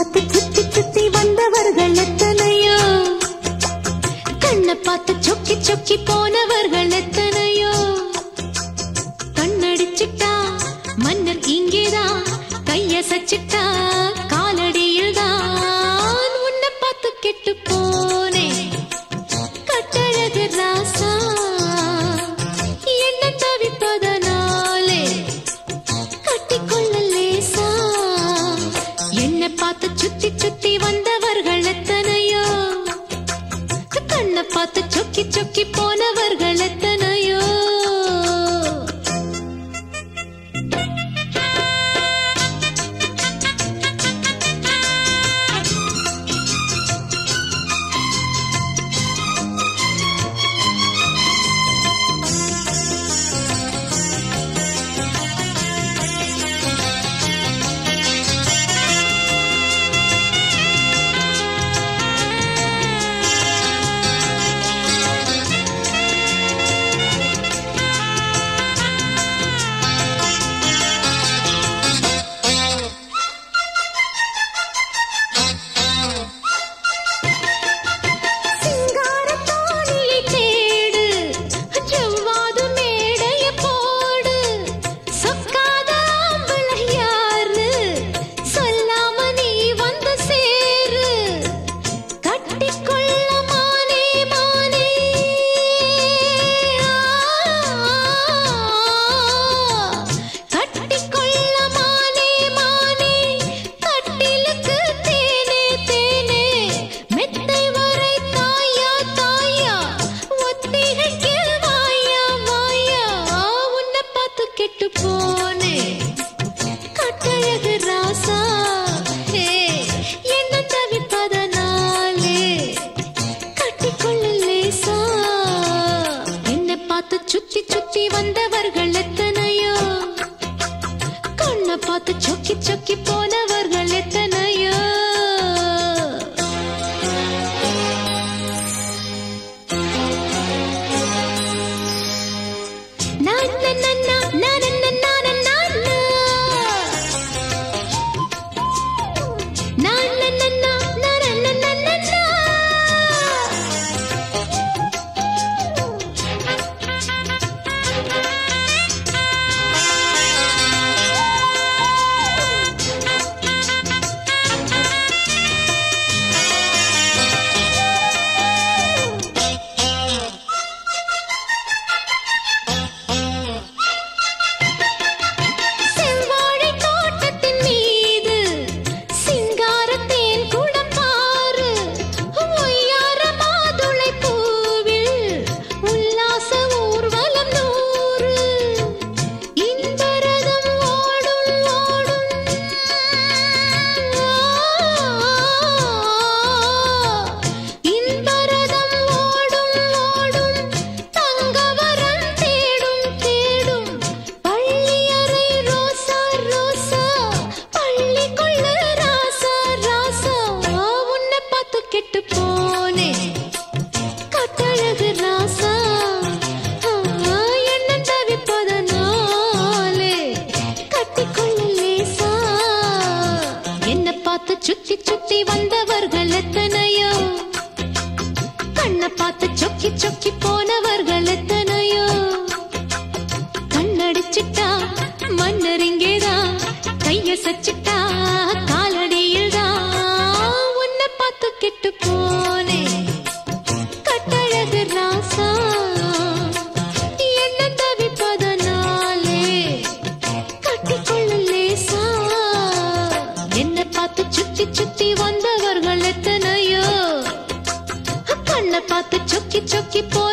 பார்த்து சுத்தி சுத்தி வந்தவர்கள் எத்தனையோ கண்ணை பார்த்து சொக்கி சொக்கி போனவர்கள் எத்தனையோ கண்ணடிச்சிட்டா மன்னர் இங்கேதான் கைய சச்சிட்டா காலடியில் தான் உன்னை பார்த்து கெட்டு போனேன் கட்டழகு ராசா என்ன தவிப்பதனாலே கட்டிக்கொள்ள லேசா என்னை பார்த்து சுத்தி சுத்தி வந்தவர்கள் எத்தனையோ கண்ணை பார்த்து சொக்கி சொக்கி போனவர்கள் எத்தனையோ சிங்காரத்தோணியை தேடு செவ்வாது மேடைய போடு சொக்காத ஆம்பளை யாரு சொல்லாம நீ வந்து சேரு கட்டிக்கொள்ள மானே மானே கட்டிக்கொள்ள மானே மானே கட்டிலுக்கு தேனே தேனே மெத்தை வரை தாயா தாயா ஒத்திகைக்கு வாயா வாயா உன்னை பார்த்து கெட்டு போனே கட்டழகு ராசா ஹே என்ன தவிப்பதனாலே கட்டிக்கொள்ள லேசா என்னை பார்த்து சுத்தி சுத்தி வந்தவர்கள் எத்தனையோ கண்ணை பார்த்து சொக்கி சொக்கி போனவர்கள் எத்தனையோ நான் நன்னா நான் நன்னா நான் நான் நன்னா நான் நன்னா செவ்வாழை தோட்டத்தின் மீது சிங்காரத்தேன் குடம் பாரு ஒய்யார மாதுளை பூவில் உல்லாச ஊர்வலம் நூறு இன்பரதம் ஓடும் ஓடும் இன்பரதம் ஓடும் ஓடும் தங்கவரம் தேடும் தேடும் பள்ளியறை ரோசா ரோசா பள்ளிக்குள்ள ராசா ராசா உன்னை பார்த்து கெட்டு போனே கட்டழகு ராசா ஆ, என்ன தவிப்பதனாலே கட்டிக்கொள்ள லேசா என்னை பார்த்து சுத்தி சுத்தி வந்தவர்கள் எத்தனையோ கண்ணை பார்த்து சொக்கி சொக்கி போனவர்கள் எத்தனையோ கண்ணடிச்சிட்டா மன்னர் இங்கேதான் கைய சச்சிட்டா காலடியில் தான் உன்னை பார்த்து கெட்டு போனே கட்டழகு ராசா என்ன தவிப்பதனாலே கட்டிக்கொள்ள லேசா என்னை பார்த்து சுத்தி சுத்தி வந்தவர்கள் எத்தனையோ கண்ணை பார்த்து சொக்கி சொக்கி போ